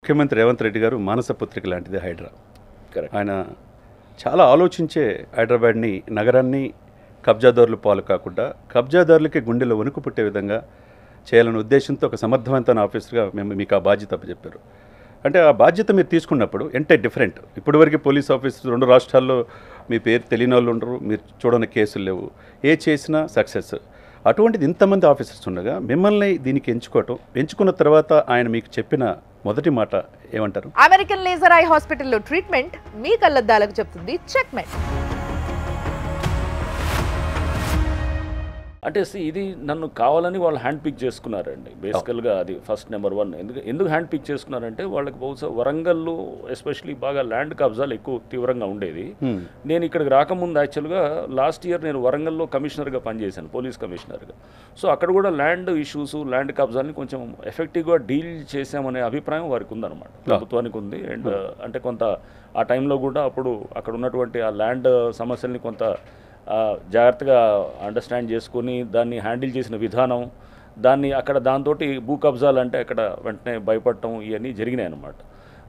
ముఖ్యమంత్రి రేవంత్ రెడ్డి గారు మానస పుత్రిక లాంటిది హైడ్రా కరెక్ట్ ఆయన చాలా ఆలోచించే హైదరాబాద్ని నగరాన్ని కబ్జాదారులు పాలు కాకుండా కబ్జాదారులకి గుండెలో వణుకు పుట్టే విధంగా చేయాలనే ఉద్దేశంతో ఒక సమర్థవంతమైన ఆఫీసర్గా మేము మీకు ఆ బాధ్యత చెప్పారు అంటే ఆ బాధ్యత మీరు తీసుకున్నప్పుడు ఎంటే డిఫరెంట్ ఇప్పటివరకు పోలీస్ ఆఫీసర్ రెండు రాష్ట్రాల్లో మీ పేరు తెలియని వాళ్ళు ఉండరు మీరు చూడని కేసులు లేవు ఏ చేసినా సక్సెస్ అటువంటిది ఇంతమంది ఆఫీసర్స్ ఉండగా మిమ్మల్ని దీనికి ఎంచుకోవటం ఎంచుకున్న తర్వాత ఆయన మీకు చెప్పిన మొదటి మాట ఏమంటారు అమెరికన్ లేజర్ ఐ హాస్పిటల్లో ట్రీట్మెంట్ మీ కళ్ళద్దాలకు చెప్తుంది చెక్మెంట్ అంటే see, ఇది నన్ను కావాలని వాళ్ళు హ్యాండ్ పిక్ చేసుకున్నారండి బేసికల్గా అది ఫస్ట్ నెంబర్ వన్ ఎందుకు ఎందుకు హ్యాండ్ పిక్ చేసుకున్నారంటే వాళ్ళకి బహుశా వరంగల్లో ఎస్పెషలీ బాగా ల్యాండ్ కబ్జాలు ఎక్కువ తీవ్రంగా ఉండేది Hmm. నేను ఇక్కడికి రాకముందు యాక్చువల్గా లాస్ట్ ఇయర్ నేను వరంగల్లో కమిషనర్గా పనిచేశాను పోలీస్ కమిషనర్గా సో అక్కడ కూడా ల్యాండ్ ఇష్యూస్ ల్యాండ్ కబ్జాలని కొంచెం ఎఫెక్టివ్గా డీల్ చేశామనే అభిప్రాయం వారికి ఉందన్నమాట ప్రభుత్వానికి ఉంది అండ్ అంటే కొంత ఆ టైంలో కూడా అప్పుడు అక్కడ ఉన్నటువంటి ఆ ల్యాండ్ సమస్యల్ని కొంత ఆ, జాగ్రత్తగా అండర్స్టాండ్ చేసుకొని దాన్ని హ్యాండిల్ చేసిన విధానం దాన్ని అక్కడ దాంతో భూ కబ్జాలు అంటే అక్కడ వెంటనే భయపడటం ఇవన్నీ జరిగినాయి అన్నమాట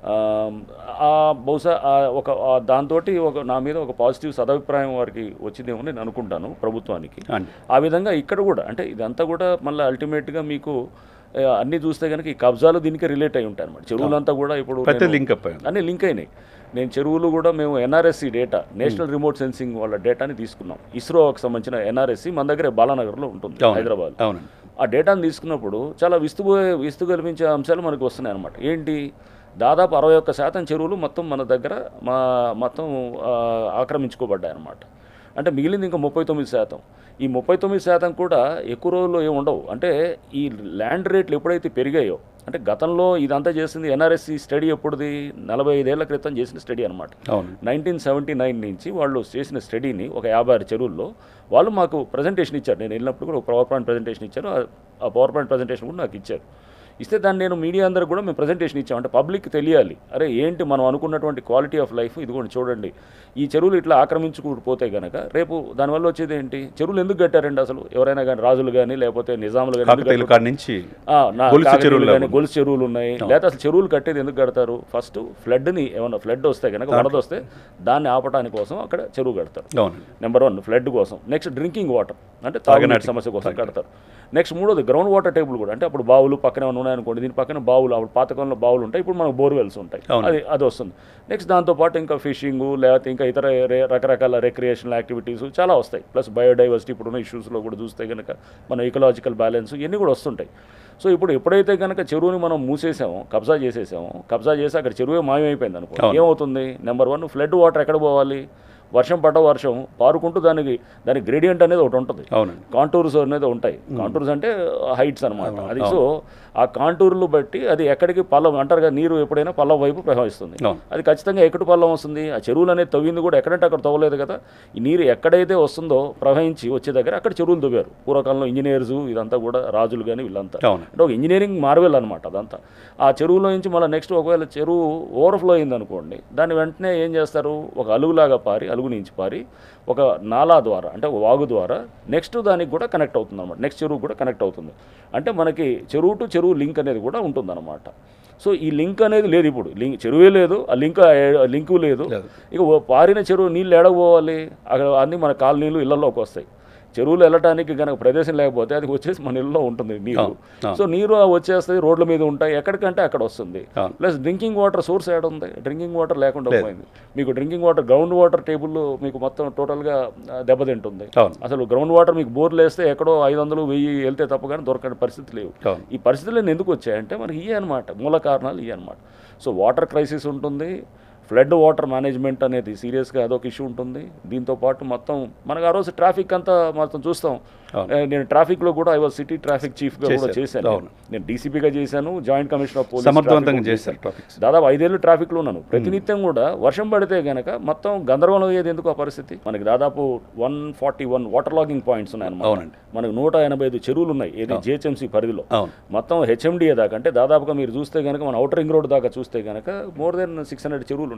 ఆ బహుశా ఆ ఒక దాంతో ఒక నా మీద ఒక పాజిటివ్ సదభిప్రాయం వారికి వచ్చిందేమో నేను అనుకుంటాను ప్రభుత్వానికి అండి ఆ విధంగా ఇక్కడ కూడా అంటే ఇదంతా కూడా మళ్ళీ అల్టిమేట్గా మీకు ఆ, అన్నీ చూస్తే కనుక ఈ కబ్జాలు దీనికి రిలేట్ అయి ఉంటాయి అనమాట చెరువులంతా కూడా ఇప్పుడు ప్రతి నేను- లింక్ అప్ అయ్యింది అన్నీ లింక్ అయినాయి నేను చెరువులు కూడా మేము NRSC data national remote sensing వాళ్ళ డేటాని తీసుకున్నాం ఇస్రోకి సంబంధించిన ఎన్ఆర్ఎస్సి మన దగ్గర బాలానగర్లో ఉంటుంది అవునండి. హైదరాబాద్ అవునండి ఆ డేటాను తీసుకున్నప్పుడు చాలా విస్తుపోయే విస్తు కల్పించే అంశాలు మనకు వస్తున్నాయి అనమాట ఏంటి దాదాపు అరవై ఒక్క శాతం చెరువులు మొత్తం మన దగ్గర మా మొత్తం ఆ, ఆక్రమించుకోబడ్డాయి అనమాట అంటే మిగిలింది ఇంకా ముప్పై తొమ్మిది శాతం ఈ ముప్పై తొమ్మిది శాతం కూడా ఎక్కువ రోజుల్లో ఏమి ఉండవు అంటే ఈ ల్యాండ్ రేట్లు ఎప్పుడైతే పెరిగాయో అంటే గతంలో ఇదంతా చేసింది ఎన్ఆర్ఎస్సి స్టడీ ఎప్పుడుది నలభై ఐదేళ్ల క్రితం చేసిన స్టడీ అనమాట అవును నైన్టీన్ సెవెంటీ నైన్ నుంచి వాళ్ళు చేసిన స్టడీని ఒక యాభై ఆరు చెరువుల్లో వాళ్ళు మాకు ప్రజెంటేషన్ ఇచ్చారు నేను వెళ్ళినప్పుడు కూడా ఒక పవర్ పాయింట్ ప్రజెంటేషన్ ఇచ్చారు ఆ- ఆ పవర్ పాయింట్ ప్రజెంటేషన్ కూడా నాకు ఇచ్చారు ఇస్తే దాన్ని నేను మీడియా అందరికి కూడా మేము ప్రజెంటేషన్ ఇచ్చాం అంటే పబ్లిక్ తెలియాలి అరే ఏంటి మనం అనుకున్నటువంటి క్వాలిటీ ఆఫ్ లైఫ్ ఇదిగోండి చూడండి ఈ చెరువులు ఇట్లా ఆక్రమించుకుంటూ పోతే గనక రేపు దానివల్ల వచ్చేది ఏంటి చెరువులు ఎందుకు కట్టారండి అసలు ఎవరైనా కానీ రాజులు కానీ లేకపోతే నిజాములు కానీ ఎందుకు కాకతీయుల కాడి నుంచి ఆ, నా గొలుసు కాకతీయులు చెరువులు కానీ గొలుసు చెరువులు ఉన్నాయి లేదా అసలు చెరువులు కట్టేది ఎందుకు కడతారు ఫస్ట్ ఫ్లడ్ని ఏమన్నా ఫ్లడ్ వస్తే కనుక వరద వస్తే దాన్ని ఆపడానికి కోసం అక్కడ చెరువు కడతారు అవునండి నెంబర్ వన్ ఫ్లడ్ కోసం నెక్స్ట్ డ్రింకింగ్ వాటర్ అంటే తాగునీటి సమస్య కోసం కడతారు నెక్స్ట్ మూడోది గ్రౌండ్ వాటర్ టేబుల్ కూడా అంటే అప్పుడు బావులు పక్కన ఏమైనా ఉన్నాయనుకోండి దీని పక్కన బావులు అప్పుడు పాతకాలంలో బావులు ఉంటాయి ఇప్పుడు మనకు బోర్వెల్స్ ఉంటాయి అవును. అది అది వస్తుంది నెక్స్ట్ దాంతోపాటు ఇంకా ఫిషింగ్ లేకపోతే ఇంకా ఇతర రే- రకరకాల రిక్రియేషనల్ యాక్టివిటీస్ చాలా వస్తాయి ప్లస్ బయోడైవర్సిటీ ఇప్పుడున్న ఇష్యూస్లో కూడా చూస్తే కనుక మన ఇకలాజికల్ బ్యాలెన్స్ ఇవన్నీ కూడా వస్తుంటాయి సో ఇప్పుడు ఎప్పుడైతే కనుక చెరువుని మనం మూసేసామో కబ్జా చేసేసామో కబ్జా చేసి అక్కడ చెరువే మాయమైపోయింది అనుకో అవును. ఏమవుతుంది నెంబర్ వన్ ఫ్లడ్ వాటర్ ఎక్కడ పోవాలి వర్షం పడ్డ వర్షం పారుకుంటూ దానికి దాని గ్రేడియంట్ అనేది ఒకటి ఉంటుంది అవునండి కాంటూర్స్ అనేది ఉంటాయి కాంటూర్స్ అంటే హైట్స్ అన్నమాట అది సో ఆ కాంటూర్లు బట్టి అది ఎక్కడికి పల్లం అంటారు కదా నీరు ఎప్పుడైనా పల్లం వైపు ప్రవహిస్తుంది అవును. అది ఖచ్చితంగా ఎక్కడి పల్లం వస్తుంది ఆ చెరువులు అనేది తవ్వింది కూడా ఎక్కడంటే అక్కడ తవ్వలేదు కదా ఈ నీరు ఎక్కడైతే వస్తుందో ప్రవహించి వచ్చే దగ్గర అక్కడ చెరువులు తవ్వారు పూర్వకాలంలో ఇంజనీర్స్ ఇదంతా కూడా రాజులు కానీ వీళ్ళంతా అవును అంటే ఒక ఇంజనీరింగ్ మార్వెల్ అనమాట అదంతా ఆ చెరువులో నుంచి మళ్ళీ నెక్స్ట్ ఒకవేళ చెరువు ఓవర్ఫ్లో అయింది అనుకోండి దాన్ని వెంటనే ఏం చేస్తారు ఒక అలుగులాగా పారి అలుగు నుంచి పారి ఒక నాలా ద్వారా అంటే ఒక వాగు ద్వారా నెక్స్ట్ దానికి కూడా కనెక్ట్ అవుతుంది అనమాట నెక్స్ట్ చెరువు కూడా కనెక్ట్ అవుతుంది అంటే మనకి చెరువు టు చెరువు లింక్ అనేది కూడా ఉంటుందన్నమాట సో ఈ లింక్ అనేది లేదు ఇప్పుడు లింక్ చెరువే లేదు ఆ లింక్ లింకు లేదు లేదు. ఇక ఓ పారిన చెరువు నీళ్ళు ఎడకపోవాలి అక్కడ అన్నీ మన కాలనీలు ఇళ్లలోకి వస్తాయి చెరువులు వెళ్ళటానికి కనుక ప్రదేశం లేకపోతే అది వచ్చేసి మన ఇళ్ళలో ఉంటుంది నీరు అవును, అవును. సో నీరు వచ్చేస్తుంది రోడ్ల మీద ఉంటాయి ఎక్కడికంటే అక్కడ వస్తుంది అవును. ప్లస్ డ్రింకింగ్ వాటర్ సోర్స్ ఏడ ఉంది డ్రింకింగ్ వాటర్ లేకుండా పోయింది మీకు drinking water ground water table మీకు మొత్తం టోటల్గా దెబ్బతింటుంది అవును అసలు గ్రౌండ్ వాటర్ మీకు బోర్లు వేస్తే ఎక్కడో ఐదు వందలు వెయ్యి వెళ్తే తప్ప కానీ దొరకని పరిస్థితి లేవు అవును ఈ పరిస్థితులు ఎందుకు వచ్చాయంటే మనకి ఇవే అనమాట మూల కారణాలు ఇవే అనమాట సో వాటర్ క్రైసిస్ ఉంటుంది ఫ్లడ్ వాటర్ మేనేజ్మెంట్ అనేది సీరియస్గా అదొక ఇష్యూ ఉంటుంది దీంతో పాటు మొత్తం మనకు ఆ రోజు ట్రాఫిక్ అంతా మొత్తం చూస్తాం అవును. ఏ, నేను ట్రాఫిక్లో కూడా ఐ వాజ్ సిటీ ట్రాఫిక్ చీఫ్గా కూడా చేశారు. చేశాను అవును. నేను డీసీపీగా చేశాను జాయింట్ కమిషనర్ ఆఫ్ పోలీస్ సమర్థవంతంగా చేశారు టాపిక్స్ దాదాపు ఐదేళ్ళు ట్రాఫిక్లో ఉన్నాను ప్రతినిత్యం కూడా వర్షం పడితే గనక మొత్తం గందరగోళం అయ్యేది ఎందుకు ఆ పరిస్థితి మనకి దాదాపు one forty one water logging points ఉన్నాయన్నమాట అవునండి మనకు నూట ఎనభై ఐదు చెరువులు ఉన్నాయి ఏది జిహెచ్ఎంసీ పరిధిలో అవును మొత్తం హెచ్ఎండిఏ దాకా అంటే దాదాపుగా మీరు చూస్తే కనుక మన అవుటర్ రింగ్ రోడ్ దాకా చూస్తే కనుక మోర్ దెన్ సిక్స్ హండ్రెడ్ చెరువులు ఉన్నాయి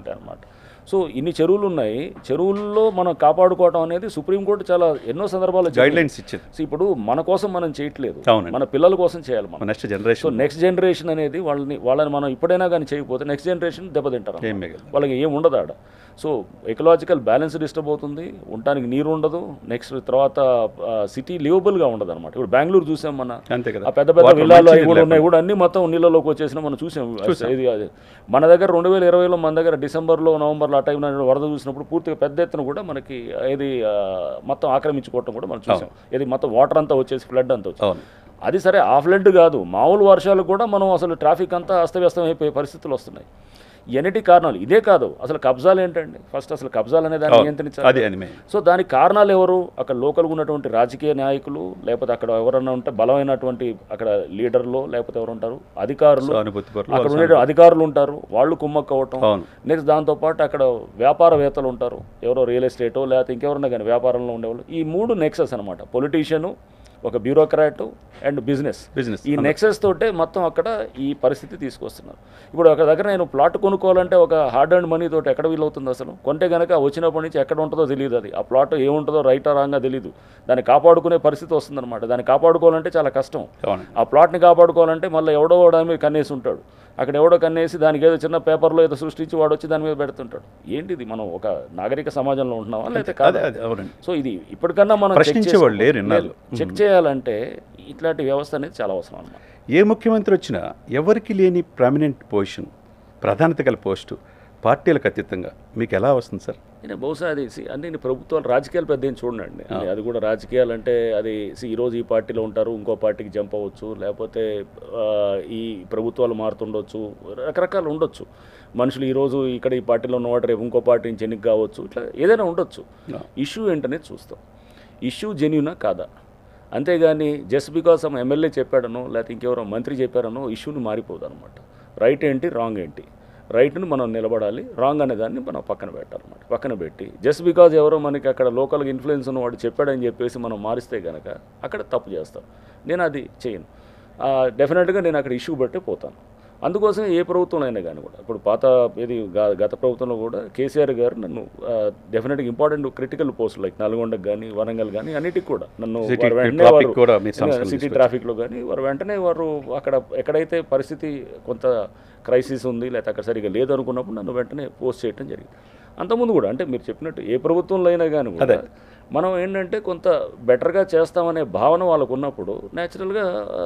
ఉంటాయి అన్నమాట సో ఇన్ని చెరువులు ఉన్నాయి చెరువుల్లో మనం కాపాడుకోవడం అనేది సుప్రీంకోర్టు చాలా ఎన్నో సందర్భాల్లో గైడ్ చెప్పింది. లైన్స్ ఇచ్చేది సో ఇప్పుడు మన కోసం మనం చేయట్లేదు అవునండి. మన పిల్లల కోసం చేయాలి మనం next so generation next generation అనేది వాళ్ళని వాళ్ళని మనం ఇప్పుడైనా కానీ చేయకపోతే నెక్స్ట్ జనరేషన్ దెబ్బతింటారు ఏం అన్నమాట. మిగలదు. వాళ్ళకి ఏం ఉండదు ఆడ సో ఎకలాజికల్ బ్యాలెన్స్ డిస్టర్బ్ అవుతుంది ఉండటానికి నీరు ఉండదు నెక్స్ట్ తర్వాత సిటీ లివబుల్గా ఉండదు అనమాట ఇప్పుడు బెంగళూరు చూసాం మన అంతే కదా ఆ పెద్ద పెద్ద Water విల్లాలు అవి మంచినీళ్ళు కూడా ఉన్నాయి లేకుండా. కూడా అన్ని మొత్తం నీళ్ళలోకి వచ్చేసిన మనం చూసాం ఇది అది మన దగ్గర రెండు వేల ఇరవైలో మన దగ్గర డిసెంబర్లో నవంబర్లో ఆ టైంలో వరద చూసినప్పుడు పూర్తిగా పెద్ద ఎత్తున కూడా మనకి ఇది ఆ, మొత్తం ఆక్రమించుకోవటం కూడా మనం చూసాం ఇది మొత్తం వాటర్ అంతా వచ్చేసి ఫ్లడ్ అంతా వచ్చేసి అవును అది సరే ఆ ఫ్లడ్ కాదు మామూలు వర్షాలు కూడా మనం అసలు ట్రాఫిక్ అంతా అస్తవ్యస్తం అయిపోయే పరిస్థితులు వస్తున్నాయి ఎన్నిటి కారణాలు ఇదే కాదు అసలు కబ్జాలు ఏంటండి ఫస్ట్ అసలు కబ్జాలు అనే దాన్ని అవును. నియంత్రించాలి అది అని మెయిన్ సో దానికి కారణాలు ఎవరు అక్కడ లోకల్గా ఉన్నటువంటి రాజకీయ నాయకులు లేకపోతే అక్కడ ఎవరన్నా ఉంటే బలమైనటువంటి అక్కడ లీడర్లు లేకపోతే ఎవరు ఉంటారు అధికారులు అనుభూతి పరులు అక్కడ ఉండే అధికారులు ఉంటారు వాళ్ళు కుమ్మక్క అవటం అవును నెక్స్ట్ దాంతోపాటు అక్కడ వ్యాపారవేత్తలు ఉంటారు ఎవరో రియల్ ఎస్టేటో లేకపోతే ఇంకెవరన్నా కానీ వ్యాపారంలో ఉండేవాళ్ళు ఈ మూడు నెక్సెస్ అనమాట పొలిటీషియను ఒక బ్యూరోక్రాట్ అండ్ బిజినెస్ బిజినెస్ ఈ నెక్సెస్ తోటే మొత్తం అక్కడ ఈ పరిస్థితి తీసుకొస్తున్నారు ఇప్పుడు ఒక దగ్గర నేను ప్లాట్ కొనుక్కోవాలంటే ఒక హార్డ్ అండ్ మనీ తోటి ఎక్కడ వీలవుతుంది అసలు కొంటే కనుక వచ్చినప్పటి నుంచి ఎక్కడ ఉంటుందో తెలియదు అది ఆ ప్లాట్ ఏముంటుందో రైటా రాంగా తెలియదు దాన్ని కాపాడుకునే పరిస్థితి వస్తుందన్నమాట దాన్ని కాపాడుకోవాలంటే చాలా కష్టం అవును ఆ ప్లాట్ని కాపాడుకోవాలంటే మళ్ళీ ఎవడో వాడు మీద కన్నేసి ఉంటాడు అక్కడ ఎవడో కన్నేసి దానికి ఏదో చిన్న పేపర్లో ఏదో సృష్టించి వాడు వచ్చి దాని మీద పెడుతుంటాడు ఏంటిది మనం ఒక నాగరిక సమాజంలో ఉంటున్నామా లేకపోతే కాదు అదే అదే అవునండి సో ఇది ఇప్పటికన్నా మనం check ప్రశ్నించేవాళ్ళు లేరు చేసుకోవాలి. ఇన్నాళ్ళు. లేదు. చెక్ చేయాలంటే ఇట్లాంటి వ్యవస్థ అనేది చాలా అవసరం అన్నమాట ఏ ముఖ్యమంత్రి వచ్చినా ఎవరికి లేని ప్రామినెంట్ పొజిషన్ ప్రాధాన్యత గల పోస్టు పార్టీలకు అతీతంగా మీకు ఎలా వస్తుంది సార్ నేను బహుశా అది see, అంటే నేను ప్రభుత్వాలు రాజకీయాలు పెద్ద ఏం చూడండి అది- అది కూడా రాజకీయాలు అంటే అది see, ఈ రోజు ఈ పార్టీలో ఉంటారు ఇంకో పార్టీకి జంప్ అవ్వచ్చు లేకపోతే ఆ, ఈ ప్రభుత్వాలు మారుతుండొచ్చు రకరకాలు ఉండొచ్చు మనుషులు ఈ రోజు ఇక్కడ ఈ పార్టీలో ఉన్నవాడు రేపు ఇంకో పార్టీ నుంచి ఎన్నిక కావచ్చు ఇట్లా ఏదైనా ఉండొచ్చు ఇష్యూ ఏంటనేది చూస్తాం ఇష్యూ జెన్యునా కాదా అంతేగాని జస్ట్ బికాస్ ఆమె ఎమ్మెల్యే చెప్పాడనో లేకపోతే ఇంకెవరో మంత్రి చెప్పారనో ఇష్యూని మారిపోదు అనమాట రైట్ ఏంటి రాంగ్ ఏంటి రైట్ని మనం నిలబడాలి రాంగ్ అనే దాన్ని మనం పక్కన పెట్టాలన్నమాట పక్కన పెట్టి జస్ట్ బికాజ్ ఎవరో మనకి అక్కడ లోకల్గా ఇన్ఫ్లుయెన్స్ ఉన్నవాడు చెప్పాడని చెప్పేసి మనం మారిస్తే కనుక అక్కడ తప్పు చేస్తాం నేను అది చేయను డెఫినెట్గా నేను అక్కడ ఇష్యూ బట్టే పోతాను అందుకోసం ఏ ప్రభుత్వంలో అయినా కానీ కూడా ఇప్పుడు పాత ఇది గా- గత ప్రభుత్వంలో కూడా కేసీఆర్ గారు నన్ను డెఫినెట్గా ఇంపార్టెంట్ క్రిటికల్ పోస్టులు లైక్ నల్గొండకు కానీ వరంగల్ కానీ అన్నిటికి కూడా నన్ను City వారు వెంటనే traffic వారు- కూడా మీరు సంస్కరణ సిటీ తీసుకొచ్చారు. ట్రాఫిక్లో కానీ వారు వెంటనే వారు అక్కడ ఎక్కడైతే పరిస్థితి కొంత క్రైసిస్ ఉంది లేకపోతే అక్కడ సరిగా లేదు అనుకున్నప్పుడు నన్ను వెంటనే పోస్ట్ చేయడం జరిగింది అంతకుముందు కూడా అంటే మీరు చెప్పినట్టు ఏ ప్రభుత్వంలో అయినా కానీ కూడా మనం ఏంటంటే కొంత బెటర్గా చేస్తామనే భావన వాళ్ళకు ఉన్నప్పుడు న్యాచురల్గా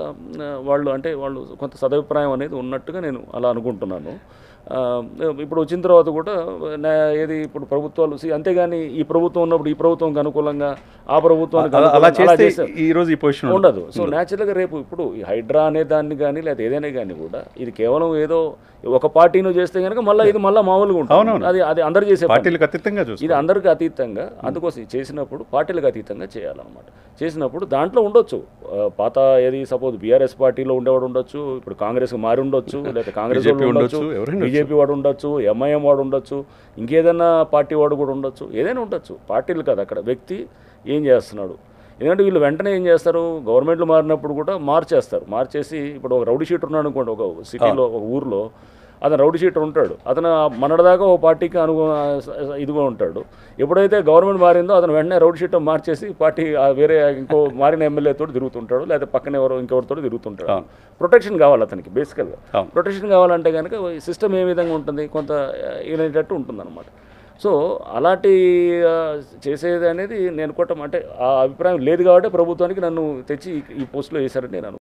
వాళ్ళు అంటే వాళ్ళు కొంత సదభిప్రాయం అనేది ఉన్నట్టుగా నేను అలా అనుకుంటున్నాను ఆ, ఇప్పుడు వచ్చిన తర్వాత కూడా నా- ఏది ఇప్పుడు ప్రభుత్వాలు see, అంతేగాని ఈ ప్రభుత్వం ఉన్నప్పుడు ఈ ప్రభుత్వంకి అనుకూలంగా ఆ ప్రభుత్వానికి అలా- అలా అనుకూలంగా అలా చేస్తే చేశారు. ఈ రోజు ఈ పొజిషన్ ఉండదు సో న్యాచురల్గా రేపు ఇప్పుడు ఈ హైడ్రా అనే దాన్ని కానీ లేదా ఏదైనా కానీ కూడా ఇది కేవలం ఏదో ఒక పార్టీను చేస్తే కనుక మళ్ళీ ఇది మళ్ళీ మామూలుగా ఉంటుంది అవునవును. అది అది అందరు చేసే పని. పార్టీలకు అతీతంగా ఇది చూస్తారు అందరికీ అతీతంగా అందుకోసం ఇది చేసినప్పుడు పార్టీలకు అతీతంగా చేయాలన్నమాట చేసినప్పుడు దాంట్లో ఉండొచ్చు ఆ, పాత ఏది సపోజ్ బీఆర్ఎస్ పార్టీలో ఉండేవాడు ఉండొచ్చు ఇప్పుడు కాంగ్రెస్ మారి ఉండొచ్చు లేదా కాంగ్రెస్ BJP వాళ్ళు ఉండొచ్చు ఉండొచ్చు, ఎవరైనా బీజేపీ వాడు ఉండొచ్చు ఎంఐఎం వాడు ఉండొచ్చు ఇంకేదైనా పార్టీ వాడు కూడా ఉండొచ్చు ఏదైనా ఉండొచ్చు పార్టీలు కాదు అక్కడ వ్యక్తి ఏం చేస్తున్నాడు ఎందుకంటే వీళ్ళు వెంటనే ఏం చేస్తారు గవర్నమెంట్లు మారినప్పుడు కూడా మార్చేస్తారు మార్చేసి ఇప్పుడు ఒక రౌడీ షీటర్ ఉన్నాడు అనుకోండి ఒక సిటీలో ఒక ఊర్లో అతను రౌడీ షీటర్ ఉంటాడు అతను మనడదాకా ఒక పార్టీకి అనుగు ఇదిగా ఉంటాడు ఎప్పుడైతే గవర్నమెంట్ మారిందో అతను వెంటనే రౌడీ షీటర్ మార్చేసి పార్టీ ఆ వేరే ఇంకో మారిన ఎమ్మెల్యేతో తిరుగుతుంటాడు లేదా పక్కన ఎవరో ఇంకెవరితో తిరుగుతుంటాడు అవును. ప్రొటెక్షన్ కావాలి అతనికి బేసికల్గా అవును. ప్రొటెక్షన్ కావాలంటే కనుక సిస్టమ్ ఏ విధంగా ఉంటుంది కొంత ఈనేటట్టు ఉంటుందన్నమాట సో అలాంటి ఆ, చేసేది అనేది నేను అనుకోవటం అంటే ఆ అభిప్రాయం లేదు కాబట్టి ప్రభుత్వానికి నన్ను తెచ్చి ఈ- ఈ పోస్టులో వేశారని నేను అనుకుంటున్నాను.